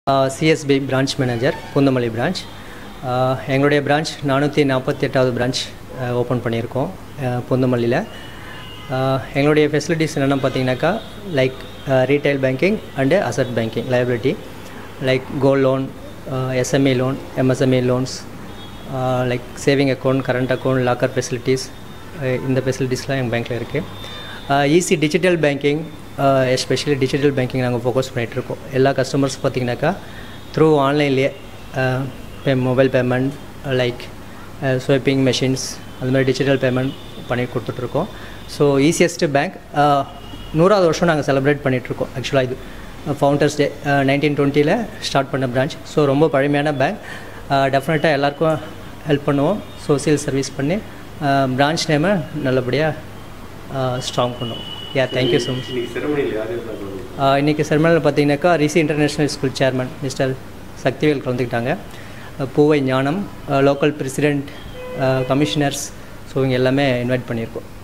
CSB branch manager Poonamallee branch எங்களுடைய branch நானூற்றி நாற்பத்தி எட்டாவது பிரான்ச் ஓப்பன் பண்ணியிருக்கோம் பூந்தமல்லியில் எங்களுடைய ஃபெசிலிட்டிஸ் என்னென்னு பார்த்தீங்கன்னாக்கா like retail banking and asset banking liability like gold loan SME loan MSME loans like saving account current account locker facilities இந்த ஃபெசிலிட்டிஸ்லாம் எங்கள் பேங்க்கில் இருக்குது easy digital banking especially digital banking நாங்கள் ஃபோக்கஸ் பண்ணிகிட்ருக்கோம் எல்லா கஸ்டமர்ஸ் பார்த்திங்கனாக்கா த்ரூ ஆன்லைன்லேயே pay mobile payment like swiping machines அது மாதிரி டிஜிட்டல் பேமெண்ட் பண்ணி கொடுத்துட்ருக்கோம் ஸோ ஈஸியஸ்ட்டு பேங்க் நூறாவது வருஷம் நாங்கள் செலிப்ரேட் பண்ணிகிட்ருக்கோம் ஆக்சுவலாக இது ஃபவுண்டர்ஸ் டே நைன்டீன் டுவெண்ட்டியில் ஸ்டார்ட் பண்ண பிரான்ச் ஸோ ரொம்ப பழமையான பேங்க் டெஃபினட்டாக எல்லாருக்கும் ஹெல்ப் பண்ணுவோம் சோசியல் சர்வீஸ் பண்ணி பிரான்ச் நேமை நல்லபடியாக ஸ்ட்ராங் பண்ணுவோம் யா தேங்க்யூ ஸோ மச் இன்றைக்கி செரமனியில் பார்த்தீங்கன்னாக்கா Rishi international school chairman mister Sakthivel கலந்துக்கிட்டாங்க பூவை ஞானம் லோக்கல் பிரசிடெண்ட் கமிஷனர்ஸ் ஸோ இவங்க எல்லாமே இன்வைட் பண்ணியிருக்கோம்